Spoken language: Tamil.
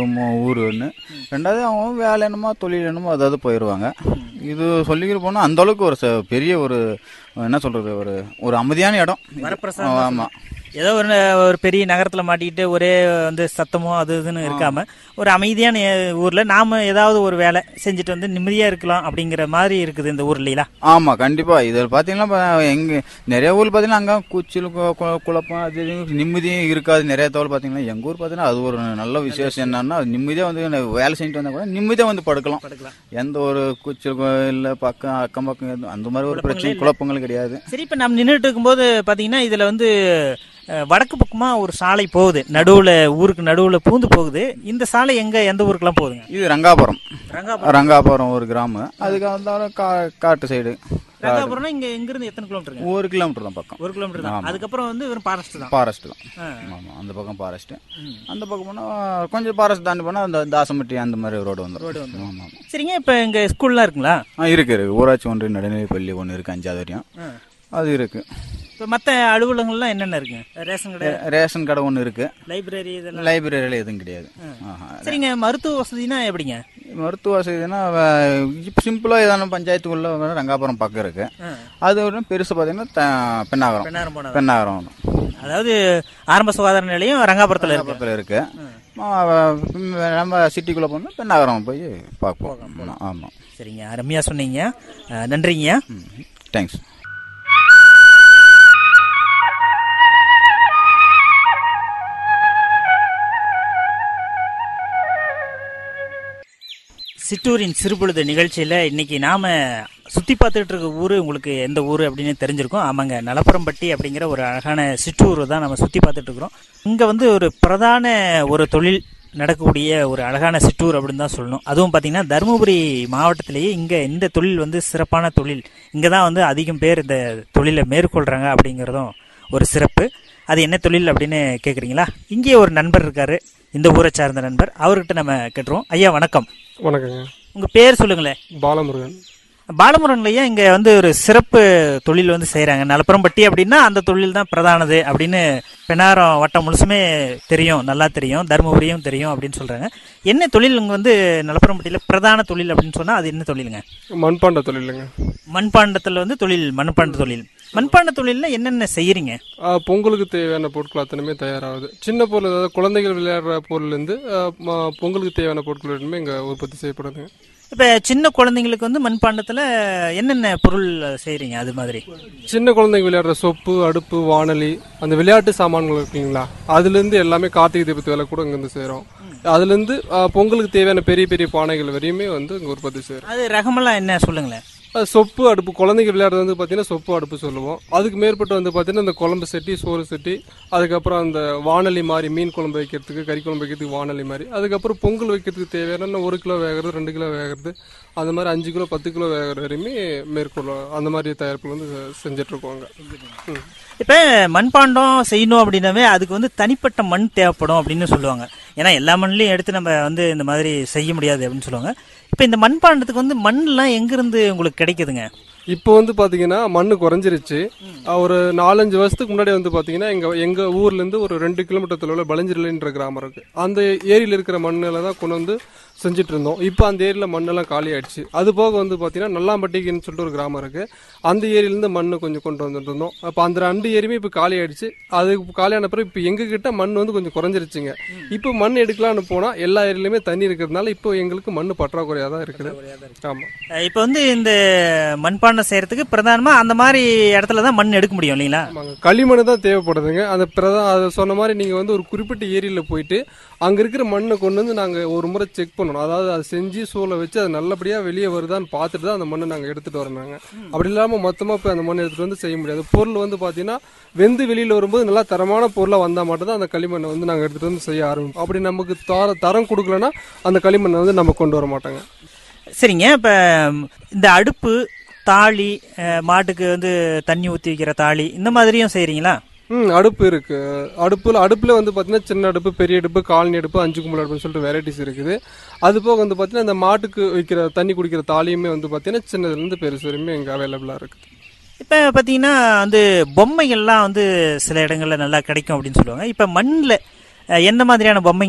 ஊர் ஒன்று ரெண்டாவது அவங்க வேலை என்னமோ தொழில் என்னமோ அதாவது போயிடுவாங்க இது சொல்லிக்கிட்டு போனால் அந்த அளவுக்கு ஒரு ச- பெரிய ஒரு என்ன சொல்றது ஒரு ஒரு அமைதியான இடம் வரப்பிரசாதம் ஆமாம் ஏதோ ஒரு ஒரு பெரிய நகரத்துல மாட்டிக்கிட்டு ஒரே வந்து சத்தமோ அது இதுன்னு இருக்காம ஒரு அமைதியான ஏ- ஊர்ல நாம ஏதாவது ஒரு வேலை செஞ்சுட்டு வந்து நிம்மதியா இருக்கலாம் அப்படிங்கிற மாதிரி இருக்குது இந்த ஊர் இல்லையா ஆமாம் கண்டிப்பாக இதில் பார்த்தீங்கன்னா இப்போ எங்கள் நிறைய ஊர் பார்த்தீங்கன்னா அங்கே கூச்சல் கு- கு- குழப்பம் அது இது நிம்மதியும் இருக்காது நிறைய தோல் பார்த்தீங்கன்னா எங்கள் ஊர் பார்த்தீங்கன்னா அது ஒரு நல்ல விசேஷம் என்னன்னா நிம்மதியாக வந்து வேலை செஞ்சுட்டு வந்தால் கூட நிம்மதியாக வந்து படுக்கலாம் படுக்கலாம். எந்த ஒரு கூச்சல் இல்லை பக்கம் அக்கம் பக்கம் எதுவும் அந்த மாதிரி ஒரு பிரச்சனை குழப்பங்கள் கிடையாது சரி இப்ப நம்ம நின்றுட்டு இருக்கும்போது பாத்தீங்கன்னா இதுல வந்து அஹ், வடக்கு பக்கமா ஒரு சாலை போகுது நடுவுல ஊருக்கு நடுவுல பூந்து போகுது இந்த சாலை எங்க எந்த ஊருக்குலாம் போகுதுங்க இது ரங்காபுரம் ரங்காபுரம் ரங்காபுரம் ஒரு கிராமம் அதுக்கு வந்தாலும் கா காட்டு சைடு ரங்காபுரம்னா இங்க எங்க இருந்து எத்தனை கிலோமீட்டருங்க ஒரு கிலோமீட்டர் தான் பக்கம் ஒரு கிலோமீட்டர் தான் அதுக்கப்புறம் வந்து வெறும் ஃபாரஸ்ட் தான் ஃபாரஸ்ட் தான் ஆ. ஆமாம் அந்த பக்கம் ஃபாரஸ்ட் அந்த பக்கம் போனால் கொஞ்சம் ஃபாரஸ்ட் தாண்டி போனால் அந்த தாசம்பட்டி அந்த மாதிரி ரோடு வந்துடும் ஆமாம் ஆமாம் சரிங்க இப்ப இங்க ஸ்கூல்லாம் இருக்குங்களா ஆ இருக்கு இருக்கு ஊராட்சி ஒன்று நடுநிலைப் பள்ளி ஒன்று இருக்கு அஞ்சாவது வரையும் அது இருக்கு இப்ப மத்த அலுவலகங்கள்லாம் என்னென்ன இருக்குங்க ரேஷன் கடை ரேஷன் கடை ஒன்று இருக்கு லைப்ரரி இதெல்லாம் லைப்ரரியில் எதுவும் கிடையாது ஆஹா. சரிங்க மருத்துவ வசதினா எப்படிங்க மருத்துவ வசதினா இப்போ சிம்பிளாக ஏதான பஞ்சாயத்துக்குள்ள ரங்காபுரம் பக்கம் இருக்கு அது ஒரு பெருசு பார்த்தீங்கன்னா த- பெண்ணாகரம் பெண்ணாரம் போனது பெண்ணாகரம் அதாவது ஆரம்ப சுகாதார நிலையம் ரங்காபுரத்துல இருக்கு பக்கத்தில் இருக்கு ஆ, நம்ம சிட்டிக்குள்ளே போனால் பெண்ணாகரம் போய் பார்ப்போம் ஆமாம் சரிங்க அருமையா சொன்னீங்க அஹ், நன்றிங்க தேங்க்ஸ் சிற்றூரின் சிறுபொழுது நிகழ்ச்சியில இன்னைக்கு நாம சுத்தி பார்த்துட்டு இருக்க ஊரு உங்களுக்கு எந்த ஊரு அப்படின்னு தெரிஞ்சிருக்கும் ஆமாங்க நலப்புறம்பட்டி அப்படிங்கிற ஒரு அழகான சிற்றூர் தான் நம்ம சுத்தி பார்த்துட்டு இருக்கிறோம் இங்க வந்து ஒரு பிரதான ஒரு தொழில் நடக்கக்கூடிய ஒரு அழகான சிற்றூர் அப்படின்னு தான் சொல்லணும் அதுவும் பார்த்தீங்கன்னா தருமபுரி மாவட்டத்திலேயே இங்க இந்த தொழில் வந்து சிறப்பான தொழில் இங்க தான் வந்து அதிகம் பேர் இந்த தொழிலை மேற்கொள்றாங்க அப்படிங்கிறதும் ஒரு சிறப்பு அது என்ன தொழில் அப்படின்னு கேக்குறீங்களா இங்கே ஒரு நண்பர் இருக்காரு இந்த ஊரை சார்ந்த நண்பர் அவர்கிட்ட நம்ம கேட்டுருவோம் ஐயா வணக்கம் வணக்கங்க உங்க பேர் சொல்லுங்களேன் பாலமுருகன் பாலமுருகன் ஐயா இங்க வந்து ஒரு சிறப்பு தொழில் வந்து செய்றாங்க நலப்புறம்பட்டி அப்படின்னா அந்த தொழில் தான் பிரதானது அப்படின்னு பெண்ணாரம் வட்டம் முழுசுமே தெரியும் நல்லா தெரியும் தருமபுரியும் தெரியும் அப்படின்னு சொல்றாங்க என்ன தொழில் இங்க வந்து நலப்புறம்பட்டியில பிரதான தொழில் அப்படின்னு சொன்னா அது என்ன தொழிலுங்க மண்பாண்ட தொழிலுங்க மண்பாண்டத்துல வந்து தொழில் மண்பாண்ட தொழில் மண்பாண்ட தொழில்ல என்னென்ன செய்யறீங்க ஆ, பொங்கலுக்கு தேவையான பொருட்கள் அத்தனையுமே தயாராகுது சின்ன பொருள் அதாவது குழந்தைகள் விளையாடுற பொருள்லேருந்து பொங்கலுக்கு தேவையான பொருட்கள் வரையுமே இங்கே உற்பத்தி செய்யப்படுதுங்க இப்ப சின்ன குழந்தைங்களுக்கு வந்து மண்பாண்டத்துல என்னென்ன பொருள் செய்றீங்க அது மாதிரி சின்ன குழந்தைங்க விளையாடுற சொப்பு அடுப்பு வானொலி அந்த விளையாட்டு சாமான்கள் இருக்குங்களா அதுலேருந்து எல்லாமே கார்த்திகை தீபத்து வேலை கூட இங்கேருந்து செய்கிறோம் அதுலேருந்து ஆ, பொங்கலுக்கு தேவையான பெரிய பெரிய பானைகள் வரையுமே வந்து இங்கே உற்பத்தி செய்கிறோம் அது ரகமெல்லாம் என்ன சொல்லுங்களேன் அது சொப்பு அடுப்பு குழந்தைங்க விளையாடுறது வந்து பார்த்தீங்கன்னா சொப்பு அடுப்பு சொல்லுவோம் அதுக்கு மேற்பட்டு வந்து பார்த்தீங்கன்னா இந்த குழம்பு செட்டி சோறு செட்டி அதுக்கப்புறம் அந்த வானொலி மாதிரி மீன் குழம்பு வைக்கிறதுக்கு கறி குழம்பு வைக்கிறதுக்கு வானொலி மாதிரி அதுக்கப்புறம் பொங்கல் வைக்கிறதுக்கு தேவையான ஒரு கிலோ வேகிறது ரெண்டு கிலோ வேகிறது அந்த மாதிரி அஞ்சு கிலோ பத்து கிலோ வேகிற வரையுமே மேற்கொள்ளும் அந்த மாதிரி தயாரிப்புகள் வந்து செஞ்சுட்டு இருக்கோங்க ம். இப்ப மண்பாண்டம் செய்யணும் அப்படின்னாவே அதுக்கு வந்து தனிப்பட்ட மண் தேவைப்படும் அப்படின்னு சொல்லுவாங்க ஏன்னா எல்லா மண்ணையும் எடுத்து நம்ம வந்து இந்த மாதிரி செய்ய முடியாது அப்படின்னு சொல்லுவாங்க இப்ப இந்த மண்பாண்டத்துக்கு வந்து மண்லாம் எங்கிருந்து உங்களுக்கு கிடைக்குதுங்க இப்போ வந்து பாத்தீங்கன்னா மண்ணு குறைஞ்சிருச்சு அஹ் ஒரு நாலஞ்சு வருஷத்துக்கு முன்னாடி வந்து பாத்தீங்கன்னா எங்க எங்க ஊர்ல இருந்து ஒரு ரெண்டு கிலோமீட்டர் தொலைவில் பழஞ்சிரலைன்ற கிராமம் இருக்கு அந்த ஏரியில இருக்கிற மண்ணில தான் கொண்டு வந்து செஞ்சுட்டு இருந்தோம் இப்போ அந்த ஏரியில மண்ணெல்லாம் காலி ஆயிடுச்சு அது போக வந்து பாத்தீங்கன்னா நல்லாம்பட்டிக்குன்னு சொல்லிட்டு ஒரு கிராமம் இருக்கு அந்த ஏரியில இருந்து மண்ணு கொஞ்சம் கொண்டு வந்துட்டு இருந்தோம் அப்போ அந்த ரெண்டு ஏரியுமே இப்போ காலி ஆயிடுச்சு அது காலியான பிறகு இப்போ எங்க கிட்ட மண் வந்து கொஞ்சம் குறைஞ்சிருச்சுங்க இப்போ மண் எடுக்கலாம்னு போனா எல்லா ஏரியிலுமே தண்ணி இருக்கிறதுனால இப்போ எங்களுக்கு மண் பற்றாக்குறையா தான் இருக்குது ஆமா அஹ் இப்ப வந்து இந்த மண்பாண்டம் செய்யறதுக்கு பிரதானமா அந்த மாதிரி இடத்துல தான் மண் எடுக்க முடியும் இல்லைங்களா ஆமாங்க களிமண் தான் தேவைப்படுதுங்க அந்த பிரதா அதை சொன்ன மாதிரி நீங்கள் வந்து ஒரு குறிப்பிட்ட ஏரியில் போயிட்டு அங்கே இருக்கிற மண்ணை கொண்டு வந்து நாங்கள் ஒரு முறை செக் பண்ணணும் அதாவது அதை செஞ்சு சூளை வச்சு அது நல்லபடியாக வெளியே வருதான்னு பார்த்துட்டு தான் அந்த மண்ணை நாங்கள் எடுத்துகிட்டு வரணுங்க அப்படி இல்லாமல் மொத்தமாக போய் அந்த மண்ணை எடுத்துகிட்டு வந்து செய்ய முடியாது பொருள் வந்து பார்த்தீங்கன்னா வெந்து வெளியில் வரும்போது நல்லா தரமான பொருளாக வந்தால் மட்டும்தான் அந்த களிமண்ணை வந்து நாங்கள் எடுத்துகிட்டு வந்து செய்ய ஆரம்பிப்போம் அப்படி நமக்கு தர தரம் கொடுக்கலன்னா அந்த களிமண்ணை வந்து நம்ம கொண்டு வர மாட்டாங்க சரிங்க இப்ப இந்த அடுப்பு தாளி அஹ் மாட்டுக்கு வந்து தண்ணி ஊத்தி வைக்கிற தாளி இந்த மாதிரியும் செய்றீங்களா ம் அடுப்பு இருக்கு அடுப்புல அடுப்புல வந்து பாத்தீங்கன்னா சின்ன அடுப்பு பெரிய அடுப்பு காலனி அடுப்பு அஞ்சு கும்பல் அடுப்புன்னு சொல்லிட்டு வெரைட்டிஸ் இருக்குது அது போக வந்து பாத்தீங்கன்னா இந்த மாட்டுக்கு வைக்கிற தண்ணி குடிக்கிற தாலியுமே வந்து பாத்தீங்கன்னா சின்னதுல இருந்து பெருசு வரையுமே இங்க அவைலபிளா இருக்குது இப்ப பாத்தீங்கன்னா வந்து பொம்மைகள்லாம் வந்து சில இடங்கள்ல நல்லா கிடைக்கும் அப்படின்னு சொல்லுவாங்க இப்ப மண்ணில் எந்த மாதிரியான பொம்மை